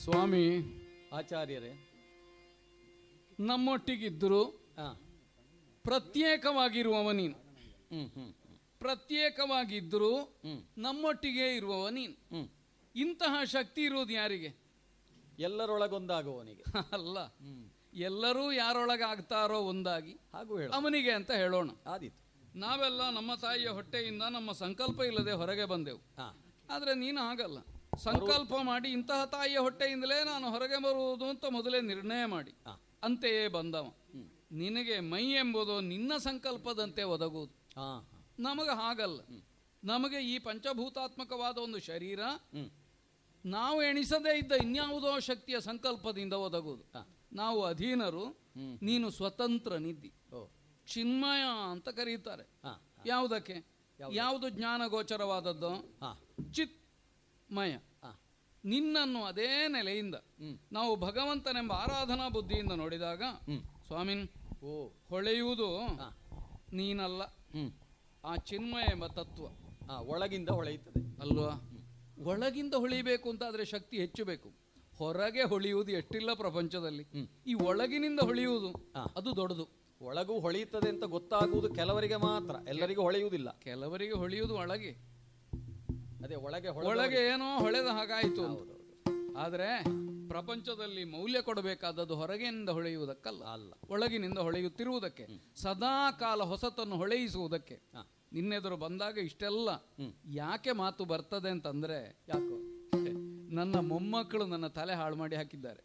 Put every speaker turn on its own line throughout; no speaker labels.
ಸ್ವಾಮಿ
ಆಚಾರ್ಯರೇ
ನಮ್ಮೊಟ್ಟಿಗಿದ್ದರು
ಹಾ
ಪ್ರತ್ಯೇಕವಾಗಿರುವವ ನೀನು
ಹ್ಮ್ ಹ್ಮ್
ಪ್ರತ್ಯೇಕವಾಗಿದ್ದರೂ
ಹ್ಮ್
ನಮ್ಮೊಟ್ಟಿಗೆ ಇರುವವ ನೀನು
ಹ್ಮ್
ಇಂತಹ ಶಕ್ತಿ ಇರುವುದು ಯಾರಿಗೆ
ಎಲ್ಲರೊಳಗೊಂದಾಗುವವನಿಗೆ
ಅಲ್ಲ
ಹ್ಮ್
ಎಲ್ಲರೂ ಯಾರೊಳಗೆ ಆಗ್ತಾರೋ ಒಂದಾಗಿ
ಹಾಗೂ ಹೇಳು
ಅವನಿಗೆ ಅಂತ ಹೇಳೋಣ
ಆದೀತು
ನಾವೆಲ್ಲ ನಮ್ಮ ತಾಯಿಯ ಹೊಟ್ಟೆಯಿಂದ ನಮ್ಮ ಸಂಕಲ್ಪ ಇಲ್ಲದೆ ಹೊರಗೆ ಬಂದೆವು
ಹಾ
ಆದರೆ ನೀನು ಹಾಗಲ್ಲ ಸಂಕಲ್ಪ ಮಾಡಿ ಇಂತಹ ತಾಯಿಯ ಹೊಟ್ಟೆಯಿಂದಲೇ ನಾನು ಹೊರಗೆ ಬರುವುದು ಅಂತ ಮೊದಲೇ ನಿರ್ಣಯ ಮಾಡಿ
ಹಾ
ಅಂತೆಯೇ ಬಂದವ
ಹ್ಮ್
ನಿನಗೆ ಮೈ ಎಂಬುದು ನಿನ್ನ ಸಂಕಲ್ಪದಂತೆ ಒದಗುವುದು
ಹಾ
ನಮಗೆ ಹಾಗಲ್ಲ ನಮಗೆ ಈ ಪಂಚಭೂತಾತ್ಮಕವಾದ ಒಂದು ಶರೀರ
ಹ್ಮ್
ನಾವು ಎಣಿಸದೇ ಇದ್ದ ಇನ್ಯಾವುದೋ ಶಕ್ತಿಯ ಸಂಕಲ್ಪದಿಂದ ಒದಗುವುದು
ಹಾ
ನಾವು ಅಧೀನರು
ಹ್ಮ್
ನೀನು ಸ್ವತಂತ್ರ ನಿದ್ದಿ
ಓ
ಚಿನ್ಮಯ ಅಂತ ಕರೀತಾರೆ
ಹಾ
ಯಾವುದಕ್ಕೆ ಯಾವುದು ಜ್ಞಾನ ಗೋಚರವಾದದ್ದು
ಹಾ
ಚಿತ್ಮಯ
ಹಾ
ನಿನ್ನನ್ನು ಅದೇ ನೆಲೆಯಿಂದ
ಹ್ಮ್
ನಾವು ಭಗವಂತನೆಂಬ ಆರಾಧನಾ ಬುದ್ಧಿಯಿಂದ ನೋಡಿದಾಗ
ಹ್ಮ್
ಸ್ವಾಮಿನ್
ಓ
ಹೊಳೆಯುವುದು
ಹಾ
ನೀನಲ್ಲ
ಹ್ಮ್
ಆ ಚಿನ್ಮಯ ಎಂಬ ತತ್ವ
ಹಾ ಒಳಗಿಂದ ಹೊಳೆಯುತ್ತದೆ
ಅಲ್ವಾ ಒಳಗಿಂದ ಹೊಳಿಬೇಕು ಅಂತ ಆದ್ರೆ ಶಕ್ತಿ ಹೆಚ್ಚು ಬೇಕು ಹೊರಗೆ ಹೊಳೆಯುವುದು ಎಷ್ಟಿಲ್ಲ ಪ್ರಪಂಚದಲ್ಲಿ
ಹ್ಮ್.
ಈ ಒಳಗಿನಿಂದ ಹೊಳೆಯುವುದು
ಹಾ.
ಅದು ದೊಡ್ಡದು
ಒಳಗೂ ಹೊಳೆಯುತ್ತದೆ ಅಂತ ಗೊತ್ತಾಗುವುದು ಕೆಲವರಿಗೆ ಮಾತ್ರ ಎಲ್ಲರಿಗೂ ಹೊಳೆಯುವುದಿಲ್ಲ
ಕೆಲವರಿಗೆ ಹೊಳೆಯುವುದು ಒಳಗೆ
ಅದೇ ಒಳಗೆ ಹೊಳೆ
ಒಳಗೆ ಏನೋ ಹೊಳೆದ ಹಾಗಾಯಿತು ಅಂತ
ಹೌದೌದು.
ಆದರೆ ಪ್ರಪಂಚದಲ್ಲಿ ಮೌಲ್ಯ ಕೊಡಬೇಕಾದದ್ದು ಹೊರಗಿನಿಂದ ಹೊಳೆಯುವುದಕ್ಕಲ್ಲ
ಅಲ್ಲ
ಒಳಗಿನಿಂದ ಹೊಳೆಯುತ್ತಿರುವುದಕ್ಕೆ ಸದಾ ಕಾಲ ಹೊಸತನ್ನು ಹೊಳೆಯಿಸುವುದಕ್ಕೆ
ಹಾ
ನಿನ್ನೆದುರು ಬಂದಾಗ ಇಷ್ಟೆಲ್ಲ
ಹ್ಮ್.
ಯಾಕೆ ಮಾತು ಬರ್ತದೆ ಅಂತಂದ್ರೆ
ಯಾಕೋ
ನನ್ನ ಮೊಮ್ಮಕ್ಕಳು ನನ್ನ ತಲೆ ಹಾಳು ಮಾಡಿ ಹಾಕಿದ್ದಾರೆ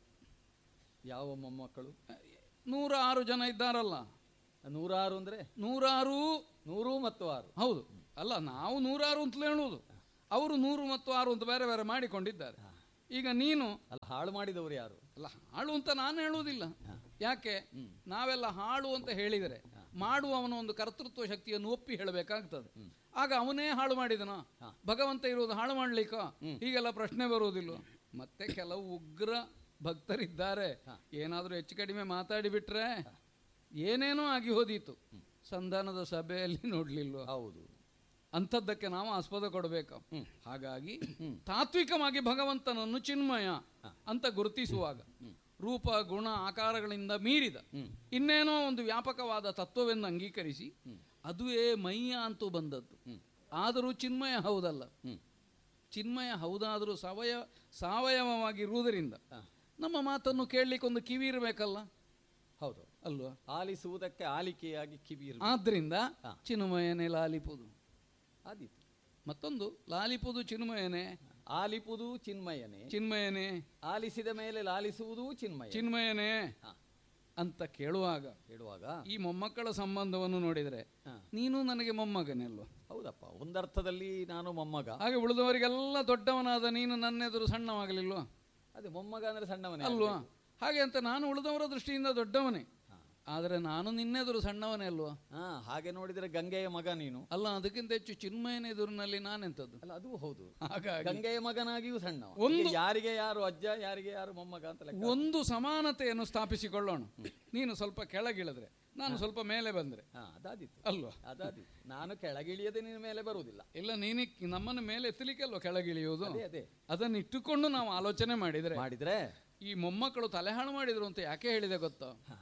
ಯಾವ ಮೊಮ್ಮಕ್ಕಳು
ನೂರ ಆರು ಜನ ಇದ್ದಾರಲ್ಲ
ನೂರಾರು ಅಂದ್ರೆ
ನೂರಾರು
ನೂರು ಮತ್ತು ಆರು
ಹೌದು ಅಲ್ಲ ನಾವು ನೂರಾರು ಅಂತಲೇ ಹೇಳುವುದು ಅವರು ನೂರು ಮತ್ತು ಆರು ಅಂತ ಬೇರೆ ಬೇರೆ ಮಾಡಿಕೊಂಡಿದ್ದಾರೆ ಈಗ ನೀನು
ಅಲ್ಲ ಹಾಳು ಮಾಡಿದವರು ಯಾರು
ಅಲ್ಲ ಹಾಳು ಅಂತ ನಾನು ಹೇಳುವುದಿಲ್ಲ ಯಾಕೆ ನಾವೆಲ್ಲ ಹಾಳು ಅಂತ ಹೇಳಿದರೆ ಮಾಡುವವನ ಒಂದು ಕರ್ತೃತ್ವ ಶಕ್ತಿಯನ್ನು ಒಪ್ಪಿ ಹೇಳಬೇಕಾಗ್ತದೆ ಆಗ ಅವನೇ ಹಾಳು ಮಾಡಿದನ ಭಗವಂತ ಇರುವುದು ಹಾಳು ಮಾಡ್ಲಿಕ್ಕ ಹೀಗೆಲ್ಲ ಪ್ರಶ್ನೆ ಬರುವುದಿಲ್ಲ ಮತ್ತೆ ಕೆಲವು ಉಗ್ರ ಭಕ್ತರಿದ್ದಾರೆ ಏನಾದರೂ ಹೆಚ್ಚು ಕಡಿಮೆ ಮಾತಾಡಿಬಿಟ್ರೆ ಏನೇನೋ ಆಗಿ ಹೋದೀತು ಸಂಧಾನದ ಸಭೆಯಲ್ಲಿ ನೋಡ್ಲಿಲ್ವ
ಹೌದು
ಅಂಥದ್ದಕ್ಕೆ ನಾವು ಆಸ್ಪದ ಕೊಡಬೇಕು ಹಾಗಾಗಿ ತಾತ್ವಿಕವಾಗಿ ಭಗವಂತನನ್ನು ಚಿನ್ಮಯ ಅಂತ ಗುರುತಿಸುವಾಗ ರೂಪ ಗುಣ ಆಕಾರಗಳಿಂದ ಮೀರಿದ ಇನ್ನೇನೋ ಒಂದು ವ್ಯಾಪಕವಾದ ತತ್ವವೆಂದು ಅಂಗೀಕರಿಸಿ ಅದುವೇ ಮೈಯ ಅಂತೂ ಬಂದದ್ದು ಆದರೂ ಚಿನ್ಮಯ ಹೌದಲ್ಲ
ಹ್ಮ್
ಚಿನ್ಮಯ ಹೌದಾದರೂ ಸಾವಯವ ಸಾವಯವವಾಗಿರುವುದರಿಂದ
ಹಾ.
ನಮ್ಮ ಮಾತನ್ನು ಕೇಳಲಿಕ್ಕೆ ಒಂದು ಕಿವಿ ಇರಬೇಕಲ್ಲ
ಹೌದು
ಅಲ್ವಾ
ಆಲಿಸುವುದಕ್ಕೆ ಆಲಿಕೆಯಾಗಿ ಕಿವಿ ಇರ್ಬೇಕು.
ಆದ್ರಿಂದ
ಹಾ.
ಚಿನ್ಮಯನೇ ಲಾಲಿಪುದು
ಆದೀತು
ಮತ್ತೊಂದು ಲಾಲಿಪುದು ಚಿನ್ಮಯನೇ
ಆಲಿಪುದು ಚಿನ್ಮಯನೇ
ಚಿನ್ಮಯನೇ
ಆಲಿಸಿದ ಮೇಲೆ ಲಾಲಿಸುವುದೂ ಚಿನ್ಮಯ
ಚಿನ್ಮಯನೇ
ಹಾ.
ಅಂತ ಕೇಳುವಾಗ
ಹೇಳುವಾಗ
ಈ ಮೊಮ್ಮಕ್ಕಳ ಸಂಬಂಧವನ್ನು ನೋಡಿದರೆ
ಹಾ.
ನೀನು ನನಗೆ ಮೊಮ್ಮಗನೇ ಅಲ್ವಾ
ಹೌದಪ್ಪ ಒಂದರ್ಥದಲ್ಲಿ ನಾನು ಮೊಮ್ಮಗ
ಹಾಗೆ ಉಳಿದವರಿಗೆಲ್ಲ ದೊಡ್ಡವನಾದ ನೀನು ನನ್ನೆದುರು ಸಣ್ಣವಾಗಲಿಲ್ವಾ
ಅದೇ ಮೊಮ್ಮಗ ಅಂದ್ರೆ ಸಣ್ಣವನೇ
ಅಲ್ವಾ ಹಾಗೆ ಅಂತ ನಾನು ಉಳಿದವರ ದೃಷ್ಟಿಯಿಂದ ದೊಡ್ಡವನೇ
ಹಾ.
ಆದರೆ ನಾನು ನಿನ್ನೆದುರು ಸಣ್ಣವನೇ ಅಲ್ವಾ
ಹಾ ಹಾಗೆ ನೋಡಿದರೆ ಗಂಗೆಯ ಮಗ ನೀನು
ಅಲ್ಲ ಅದಕ್ಕಿಂತ ಹೆಚ್ಚು ಚಿನ್ಮಯನ ಎದುರಿನಲ್ಲಿ ನಾನೆಂಥದ್ದು
ಅಲ್ಲ ಅದು ಹೌದು
ಹಾಗಾಗಿ
ಗಂಗೆಯ ಮಗನಾಗಿಯೂ ಸಣ್ಣ
ಒಂದು-
ಈಗ ಯಾರಿಗೆ ಯಾರು ಅಜ್ಜ ಯಾರಿಗೆ ಯಾರು ಮೊಮ್ಮಗ ಅಂತ ಲೆಕ್ಕ
ಒಂದು ಸಮಾನತೆಯನ್ನು ಸ್ಥಾಪಿಸಿಕೊಳ್ಳೋಣ ನೀನು ಸ್ವಲ್ಪ ಕೆಳಗಿಳಿದ್ರೆ ನಾನು ಸ್ವಲ್ಪ ಮೇಲೆ ಬಂದ್ರೆ
ಹಾ ಅದಾದಿತ್ತು
ಅಲ್ವಾ
ಅದಾದಿತ್ತು ನಾನು ಕೆಳಗಿಳಿಯದೆ ನಿನ್ನ ಮೇಲೆ ಬರುವುದಿಲ್ಲ
ಇಲ್ಲ ನೀನು ನಮ್ಮನ್ನು ಮೇಲೆ ಎತ್ತಲಿಕ್ಕೆ ಅಲ್ವಾ ಕೆಳಗಿಳಿಯುವುದು
ಅದೇ ಅದೇ
ಅದನ್ನು ಇಟ್ಟುಕೊಂಡು ನಾವು ಆಲೋಚನೆ ಮಾಡಿದರೆ
ಮಾಡಿದ್ರೆ
ಈ ಮೊಮ್ಮಕ್ಕಳು ತಲೆಹಾಳು ಮಾಡಿದ್ರು ಅಂತ ಯಾಕೆ ಹೇಳಿದೆ ಗೊತ್ತಾ
ಹಾ.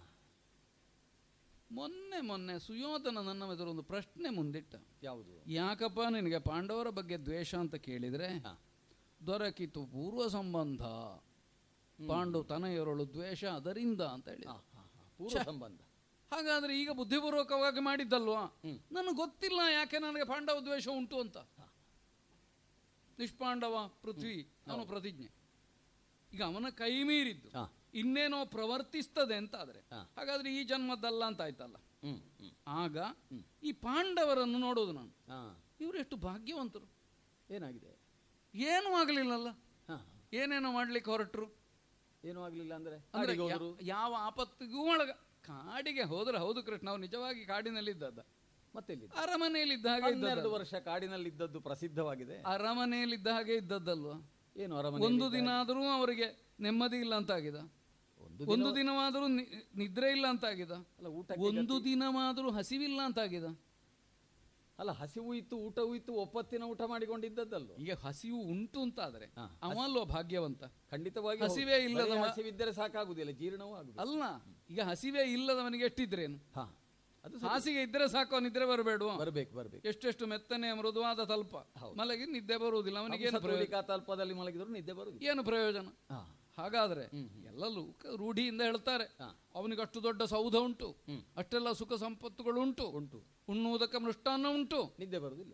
ಮೊನ್ನೆ ಮೊನ್ನೆ ಸುಯೋಧನ ನನ್ನ ಎದುರು ಒಂದು ಪ್ರಶ್ನೆ ಮುಂದಿಟ್ಟ
ಯಾವುದು
ಯಾಕಪ್ಪ ನಿನಗೆ ಪಾಂಡವರ ಬಗ್ಗೆ ದ್ವೇಷ ಅಂತ ಕೇಳಿದ್ರೆ
ಹಾ.
ದೊರಕಿತು ಪೂರ್ವ ಸಂಬಂಧ ಪಾಂಡು ತನಯರಳು ದ್ವೇಷ ಅದರಿಂದ ಅಂತ ಹೇಳಿ
ಹಾ, ಹಾ, ಹಾ. ಪೂರ್ವ ಸಂಬಂಧ
ಹಾಗಾದ್ರೆ ಈಗ ಬುದ್ಧಿಪೂರ್ವಕವಾಗಿ ಮಾಡಿದ್ದಲ್ವಾ
ಹ್ಮ್.
ನನಗೆ ಗೊತ್ತಿಲ್ಲ ಯಾಕೆ ನನಗೆ ಪಾಂಡವ ದ್ವೇಷ ಉಂಟು ಅಂತ ನಿಷ್ಪಾಂಡವ ಪೃಥ್ವಿ ಅವನು ಪ್ರತಿಜ್ಞೆ ಈಗ ಅವನ ಕೈ ಮೀರಿದ್ದು
ಹಾ.
ಇನ್ನೇನೋ ಪ್ರವರ್ತಿಸ್ತದೆ ಅಂತ ಆದ್ರೆ
ಹಾ.
ಹಾಗಾದ್ರೆ ಈ ಜನ್ಮದ್ದಲ್ಲ ಅಂತ ಆಯ್ತಲ್ಲ
ಹ್ಮ್ ಹ್ಮ್
ಆಗ ಈ ಪಾಂಡವರನ್ನು ನೋಡೋದು ನಾನು
ಹಾ
ಇವರು ಎಷ್ಟು ಭಾಗ್ಯವಂತರು
ಏನಾಗಿದೆ
ಏನೂ ಆಗಲಿಲ್ಲಲ್ಲ
ಹಾ
ಏನೇನೋ ಮಾಡ್ಲಿಕ್ಕೆ ಹೊರಟರು
ಏನೂ ಆಗ್ಲಿಲ್ಲ ಅಂದ್ರೆ
ಅಂದ್ರೆ
ಕಾಡಿಗೆ ಹೋದ್ರು
ಯಾ- ಯಾವ ಆಪತ್ತಿಗೂ ಒಳಗ ಕಾಡಿಗೆ ಹೋದ್ರೆ ಹೌದು ಕೃಷ್ಣ ಅವ್ರು ನಿಜವಾಗಿ ಕಾಡಿನಲ್ಲಿದ್ದದ್ದ
ಮತ್ತೆ ಎಲ್ಲಿದೆ?
ಅರಮನೆಯಲ್ಲಿದ್ದ ಹಾಗೆ
ಹನ್ನೆರಡು
ಇದ್ದದ್ದು
ವರ್ಷ ಕಾಡಿನಲ್ಲಿ ಇದ್ದದ್ದು ಪ್ರಸಿದ್ಧವಾಗಿದೆ
ಅರಮನೆಯಲ್ಲಿದ್ದ ಹಾಗೆ ಇದ್ದದ್ದಲ್ವಾ
ಏನು ಅರಮನೆ
ಒಂದು ದಿನ ಆದರೂ ಅವರಿಗೆ ನೆಮ್ಮದಿ ಇಲ್ಲ ಅಂತ ಆಗಿದ
ಒಂದು
ಒಂದು ದಿನವಾದರೂ ನಿ- ನಿದ್ರೆ ಇಲ್ಲ ಅಂತ ಆಗಿದ
ಅಲ್ಲ ಊಟ
ಒಂದು ದಿನವಾದರೂ ಹಸಿವಿಲ್ಲ ಅಂತ ಆಗಿದ
ಅಲ್ಲ ಹಸಿವು ಇತ್ತು ಊಟವೂ ಇತ್ತು ಒಪ್ಪತ್ತಿನ ಊಟ ಮಾಡಿಕೊಂಡಿದ್ದದ್ದಲ್ವ
ಈಗ ಹಸಿವು ಉಂಟು ಅಂತ ಆದ್ರೆ
ಹಾ.
ಅವಲ್ಲೋ ಭಾಗ್ಯವಂತ
ಖಂಡಿತವಾಗಿ
ಹಸಿವೇ
ಹೌದು.
ಇಲ್ಲದ
ಬರೀ
ಮ-
ಹಸಿವಿದ್ದರೆ ಸಾಕಾಗುದಿಲ್ಲ ಜೀರ್ಣವೂ ಆಗುದಿಲ್ಲ
ಅಲ್ಲ ಈಗ ಹಸಿವೇ ಇಲ್ಲದವನಿಗೆ ಎಷ್ಟಿದ್ರೇನು
ಹಾ ಅದು
ಹಾಸಿಗೆ ಇದ್ರೆ ಸಾಕು ನಿದ್ರೆ ಬರಬೇಡ
ಬರ್ಬೇಕು ಬರ್ಬೇಕು
ಎಷ್ಟೆಷ್ಟು ಮೆತ್ತನೆ ಮೃದುವಾದ ತಲ್ಪ ಮಲಗಿ ನಿದ್ದೆ ಬರುವುದಿಲ್ಲ ಅವನಿಗೆ ಏನು ಪ್ರಯೋಜನ
ಸತೋಲಿಕಾ ತಲ್ಪದಲ್ಲಿ ಮಲಗಿದ್ರು ನಿದ್ದೆ ಬರುದಿಲ್ಲ
ಏನು ಪ್ರಯೋಜನ
ಹಾ
ಹಾಗಾದ್ರೆ ಎಲ್ಲರೂ ಕ- ರೂಢಿಯಿಂದ ಹೇಳ್ತಾರೆ
ಹಾ.
ಅವನಿಗೆ ಅಷ್ಟು ದೊಡ್ಡ ಸೌಧ ಉಂಟು ಅಷ್ಟೆಲ್ಲ ಸುಖ ಸಂಪತ್ತುಗಳು ಉಂಟು
ಉಂಟು
ಉಣ್ಣುವುದಕ್ಕೆ ಮೃಷ್ಟಾನ್ನ ಉಂಟು
ನಿದ್ದೆ ಬರುದಿಲ್ಲ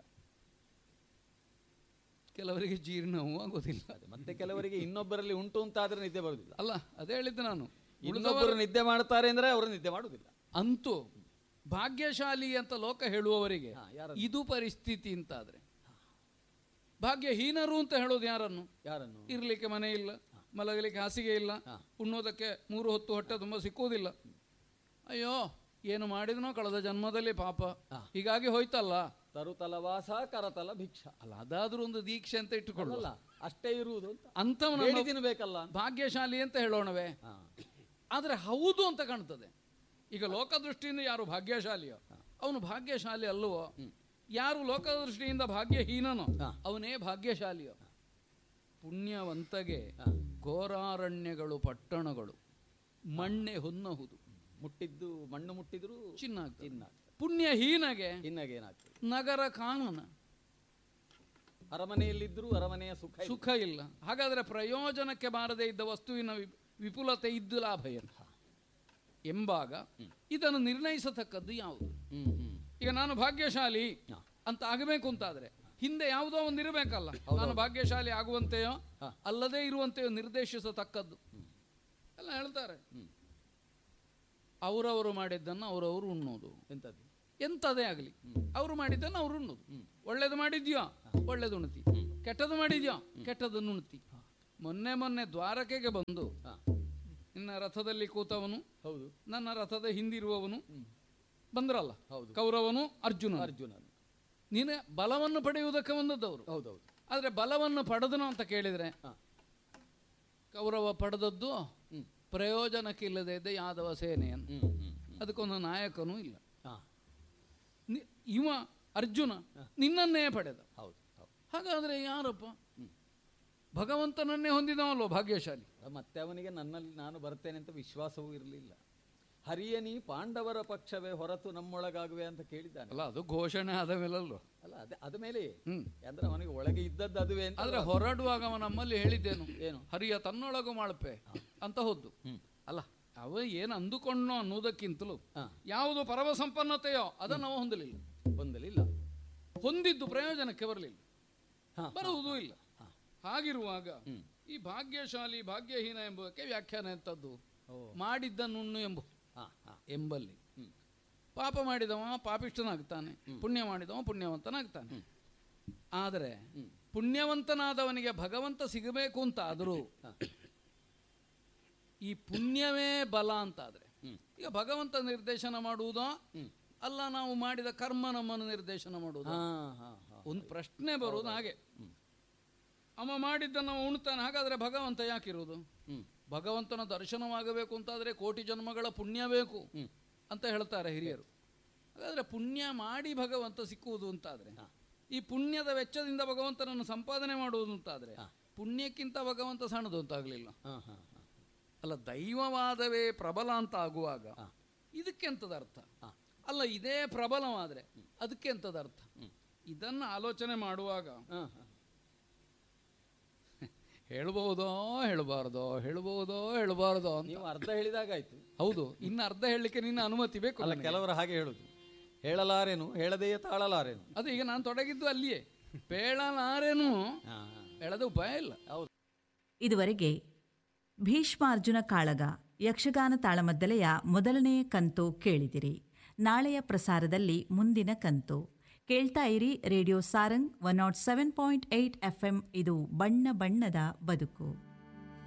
ಕೆಲವರಿಗೆ ಜೀರ್ಣವೂ ಆಗೋದಿಲ್ಲ
ಅದೇ ಮತ್ತೆ ಕೆಲವರಿಗೆ ಇನ್ನೊಬ್ಬರಲ್ಲಿ ಉಂಟು ಅಂತ ಆದ್ರೆ ನಿದ್ದೆ ಬರುದಿಲ್ಲ
ಅಲ್ಲ ಅದೇ ಹೇಳಿದ್ದೆ ನಾನು
ಇನ್ನೊಬ್ಬರು ನಿದ್ದೆ ಮಾಡ್ತಾರೆ ಅಂದ್ರೆ ಅವರು ನಿದ್ದೆ ಮಾಡುದಿಲ್ಲ
ಅಂತೂ ಭಾಗ್ಯಶಾಲಿ ಅಂತ ಲೋಕ ಹೇಳುವವರಿಗೆ
ಹಾ, ಯಾರನ್ನು?
ಇದು ಪರಿಸ್ಥಿತಿ ಅಂತಾದ್ರೆ ಭಾಗ್ಯಹೀನರು ಅಂತ ಹೇಳೋದು ಯಾರನ್ನು
ಯಾರನ್ನು
ಇರ್ಲಿಕ್ಕೆ ಮನೆ ಇಲ್ಲ ಮಲಗಲಿಕ್ಕೆ ಹಾಸಿಗೆ ಇಲ್ಲ
ಹಾ.
ಉಣ್ಣೋದಕ್ಕೆ ಮೂರು ಹೊತ್ತು ಹೊಟ್ಟೆ ತುಂಬ ಸಿಕ್ಕುವುದಿಲ್ಲ ಅಯ್ಯೋ ಏನು ಮಾಡಿದ್ನೋ ಕಳೆದ ಜನ್ಮದಲ್ಲಿ ಪಾಪ
ಹಾ.
ಹೀಗಾಗಿ ಹೋಯ್ತಲ್ಲ
ತರುತಲ ವಾಸ ಕರತಲ ಭಿಕ್ಷ
ಅಲ್ಲ ಅದಾದ್ರೂ ಒಂದು ದೀಕ್ಷೆ ಅಂತ ಇಟ್ಟುಕೊಳ್ಳಲ್ಲ
ಅಲ್ಲ ಅಷ್ಟೇ ಇರುವುದು ಅಂತ
ಅಂತವನ
ಬೇಡಿ ತಿನ್ಬೇಕಲ್ಲ
ಭಾಗ್ಯಶಾಲಿ ಅಂತ ಹೇಳೋಣವೇ
ಹಾ.
ಆದರೆ ಹೌದು ಅಂತ ಕಾಣ್ತದೆ ಈಗ ಲೋಕದೃಷ್ಟಿಯಿಂದ ಯಾರು ಭಾಗ್ಯಶಾಲಿಯೋ ಅವನು ಭಾಗ್ಯಶಾಲಿ ಅಲ್ಲವೋ ಯಾರು ಲೋಕದೃಷ್ಟಿಯಿಂದ ಭಾಗ್ಯಹೀನನೋ
ಹಾ.
ಅವನೇ ಭಾಗ್ಯಶಾಲಿಯೋ ಪುಣ್ಯವಂತಗೆ
ಹಾ.
ಘೋರಾರಣ್ಯಗಳು ಪಟ್ಟಣಗಳು ಮಣ್ಣೆ ಹೊನ್ನಹುದು
ಮುಟ್ಟಿದ್ದು ಮಣ್ಣು ಮುಟ್ಟಿದ್ರು
ಚಿನ್ನ ಆಗ್ತದೆ.
ಚಿನ್ನ
ಪುಣ್ಯಹೀನಗೆ
ಇನ್ನಾಗೇನಾಗ್ತದೆ
ನಗರ ಕಾನನ
ಅರಮನೆಯಲ್ಲಿದ್ರು ಅರಮನೆಯ ಸುಖ ಇಲ್ಲ.
ಸುಖ ಇಲ್ಲ ಹಾಗಾದ್ರೆ ಪ್ರಯೋಜನಕ್ಕೆ ಬಾರದೇ ಇದ್ದ ವಸ್ತುವಿನ ವಿ- ವಿಪುಲತೆ ಇದ್ದು ಲಾಭ ಏನು ಎಂಬಾಗ ಇದನ್ನು ನಿರ್ಣಯಿಸತಕ್ಕದ್ದು ಯಾವುದು
ಹ್ಮ್ ಹ್ಮ್
ಈಗ ನಾನು ಭಾಗ್ಯಶಾಲಿ
ಹಾ.
ಅಂತ ಆಗಬೇಕು ಅಂತಾದ್ರೆ ಹಿಂದೆ ಯಾವುದೋ ಒಂದು ಇರಬೇಕಲ್ಲ ನಾನು ಭಾಗ್ಯಶಾಲಿ ಆಗುವಂತೆಯೋ
ಹಾ.
ಅಲ್ಲದೆ ಇರುವಂತೆಯೋ ನಿರ್ದೇಶಿಸತಕ್ಕದ್ದು ಎಲ್ಲ ಹೇಳ್ತಾರೆ ಅವರವರು ಮಾಡಿದ್ದನ್ನು ಅವರವರು ಉಣ್ಣೋದು
ಎಂತದ್ದು
ಎಂಥದೇ ಆಗಲಿ ಅವರು ಮಾಡಿದ್ದನ್ನು ಅವರು ಉಣ್ಣೋದು ಒಳ್ಳೇದು ಮಾಡಿದ್ಯೋ ಒಳ್ಳೇದು ಉಣ್ತಿ ಕೆಟ್ಟದ್ದು ಮಾಡಿದ್ಯೋ ಕೆಟ್ಟದನ್ನು ಉಣ್ತಿ ಮೊನ್ನೆ ಮೊನ್ನೆ ದ್ವಾರಕೆಗೆ ಬಂದು
ಹಾ
ನಿನ್ನ ರಥದಲ್ಲಿ ಕೂತವನು
ಹೌದು
ನನ್ನ ರಥದ ಹಿಂದಿರುವವನು ಬಂದ್ರಲ್ಲ
ಹೌದು.
ಕೌರವನು ಅರ್ಜುನ
ಅರ್ಜುನ
ನೀನು ಬಲವನ್ನು ಪಡೆಯುವುದಕ್ಕೆ ಬಂದದ್ದವರು
ಹೌದೌದು
ಆದರೆ ಬಲವನ್ನು ಪಡೆದನು ಅಂತ ಕೇಳಿದರೆ
ಹಾ
ಕೌರವ ಪಡೆದದ್ದು
ಹ್ಮ್.
ಪ್ರಯೋಜನಕ್ಕಿಲ್ಲದೆ ಇದ್ದ ಯಾದವ ಸೇನೆಯನ್ನು
ಹ್ಮ್ ಹ್ಮ್ ಹ್ಮ್.
ಅದಕ್ಕೊಂದು ನಾಯಕನೂ ಇಲ್ಲ
ಹಾ
ನಿ- ಇವ ಅರ್ಜುನ ನಿನ್ನನ್ನೇ ಪಡೆದ
ಹೌದು ಹೌದು
ಹಾಗಾದ್ರೆ ಯಾರಪ್ಪ ಭಗವಂತನನ್ನೇ ಹೊಂದಿದವಲ್ವ ಭಾಗ್ಯಶಾಲಿ
ಮತ್ತೆ ಅವನಿಗೆ ನನ್ನಲ್ಲಿ ನಾನು ಬರ್ತೇನೆ ಅಂತ ವಿಶ್ವಾಸವೂ ಇರಲಿಲ್ಲ ಹರಿಯನಿ ಪಾಂಡವರ ಪಕ್ಷವೇ ಹೊರತು ನಮ್ಮೊಳಗಾಗುವೆ ಅಂತ ಕೇಳಿದ್ದಾನೆ
ಅಲ್ಲ ಅದು ಘೋಷಣೆ ಆದ ಮೇಲಲ್ವ
ಅಲ್ಲ ಅದೇ ಅದ ಮೇಲೆ
ಹ್ಮ್
ಅಂದ್ರೆ ಅವನಿಗೆ ಒಳಗೆ ಇದ್ದದ್ದು ಅದುವೇ ಅಂತ
ಆದ್ರೆ ಹೊರಡುವಾಗ ಅವ ನಮ್ಮಲ್ಲಿ ಹೇಳಿದ್ದೇನು
ಏನು
ಹರಿಯ ತನ್ನೊಳಗು ಮಾಳ್ಪೆ ಅಂತ ಹೋದ್ದು
ಹ್ಮ್
ಅಲ್ಲ ಅವ ಏನು ಅಂದುಕೊಂಡ್ನೋ ಅನ್ನೋದಕ್ಕಿಂತಲೂ
ಹಾ
ಯಾವುದು ಪರಮ ಸಂಪನ್ನತೆಯೋ ಅದನ್ನು ಅವ ಹೊಂದಲಿಲ್ಲ
ಬಂದಲಿಲ್ಲ
ಹೊಂದಿದ್ದು ಪ್ರಯೋಜನಕ್ಕೆ ಬರಲಿಲ್ಲ
ಹಾ
ಬರುವುದೂ ಇಲ್ಲ
ಹಾ.
ಹಾಗಿರುವಾಗ
ಹ್ಮ್.
ಈ ಭಾಗ್ಯಶಾಲಿ ಭಾಗ್ಯಹೀನ ಎಂಬುದಕ್ಕೆ ವ್ಯಾಖ್ಯಾನ ಎಂತದ್ದು
ಓ
ಮಾಡಿದ್ದನ್ನುಣ್ಣು ಎಂಬು
ಹಾ ಹಾ
ಎಂಬಲ್ಲಿ
ಹ್ಮ್
ಪಾಪ ಮಾಡಿದವ ಪಾಪಿಷ್ಠನಾಗ್ತಾನೆ ಪುಣ್ಯ ಮಾಡಿದವ ಪುಣ್ಯವಂತನಾಗ್ತಾನೆ ಆದರೆ
ಹ್ಮ್.
ಪುಣ್ಯವಂತನಾದವನಿಗೆ ಭಗವಂತ ಸಿಗಬೇಕು ಅಂತ ಆದರೂ
ಹಾ.
ಈ ಪುಣ್ಯವೇ ಬಲ ಅಂತಾದ್ರೆ
ಹ್ಮ್.
ಈಗ ಭಗವಂತ ನಿರ್ದೇಶನ ಮಾಡುವುದೋ
ಹ್ಮ್.
ಅಲ್ಲ ನಾವು ಮಾಡಿದ ಕರ್ಮ ನಮ್ಮನ್ನು ನಿರ್ದೇಶನ ಮಾಡುವುದು
ಹಾ ಹಾ ಹಾ
ಒಂದು ಪ್ರಶ್ನೆ ಬರುವುದು ಹಾಗೆ ಅವ ಮಾಡಿದ್ದನ್ನು ಅವ ಉಣ್ತಾನೆ ಹಾಗಾದ್ರೆ ಭಗವಂತ ಯಾಕಿರುವುದು
ಹ್ಮ್
ಭಗವಂತನ ದರ್ಶನವಾಗಬೇಕು ಅಂತಾದ್ರೆ ಕೋಟಿ ಜನ್ಮಗಳ ಪುಣ್ಯ ಬೇಕು
ಹ್ಮ್.
ಅಂತ ಹೇಳ್ತಾರೆ ಹಿರಿಯರು ಹಾಗಾದ್ರೆ ಪುಣ್ಯ ಮಾಡಿ ಭಗವಂತ ಸಿಕ್ಕುವುದು ಅಂತಾದ್ರೆ
ಹಾ.
ಈ ಪುಣ್ಯದ ವೆಚ್ಚದಿಂದ ಭಗವಂತನನ್ನು ಸಂಪಾದನೆ ಮಾಡುವುದು ಅಂತಾದ್ರೆ
ಹಾ.
ಪುಣ್ಯಕ್ಕಿಂತ ಭಗವಂತ ಸಣ್ಣದು ಅಂತಾಗಲಿಲ್ಲ
ಹಾ ಹಾ ಹಾ
ಅಲ್ಲ ದೈವವಾದವೇ ಪ್ರಬಲ ಅಂತ ಆಗುವಾಗ
ಹಾ.
ಇದಕ್ಕೆಂತದ ಅರ್ಥ
ಹಾ.
ಅಲ್ಲ ಇದೇ ಪ್ರಬಲವಾದ್ರೆ ಅದಕ್ಕೆ ಎಂತದ ಅರ್ಥ ಇದನ್ನು ಆಲೋಚನೆ ಮಾಡುವಾಗ
ಹಾ ಹಾ
ಹೇಳ್ಬಹುದೋ ಹೇಳಬಾರ್ದೋ ಹೇಳ್ಬಹುದೋ ಹೇಳಬಾರ್ದೋ ಅಂತ
ನೀವು ಅರ್ಧ ಹೇಳಿದಾಗಾಯ್ತು
ಹೌದು ಇನ್ನು ಅರ್ಧ ಹೇಳಲಿಕ್ಕೆ ನಿನ್ನ ಅನುಮತಿ ಬೇಕು
ಅಲ್ಲ
ನನಗೆ.
ಕೆಲವರು ಹಾಗೆ ಹೇಳುದು ಹೇಳಲಾರೇನು ಹೇಳದೆಯೇ ತಾಳಲಾರೇನು
ಅದು ಈಗ ನಾನು ತೊಡಗಿದ್ದು ಅಲ್ಲಿಯೇ ಪೇಳಲಾರೇನು
ಹಾ
ಹೇಳದ ಉಪಾಯ ಇಲ್ಲ
ಹೌದು
ಇದುವರೆಗೆ ಭೀಷ್ಮಾರ್ಜುನ ಕಾಳಗ ಯಕ್ಷಗಾನ ತಾಳಮದ್ದಲೆಯ ಮೊದಲನೆಯ ಕಂತು ಕೇಳಿದಿರಿ ನಾಳೆಯ ಪ್ರಸಾರದಲ್ಲಿ ಮುಂದಿನ ಕಂತು ಕೇಳ್ತಾ ಇರಿ radio Sarang one nought seven point eight F ಇದು ಬಣ್ಣ ಬಣ್ಣದ ಬದುಕು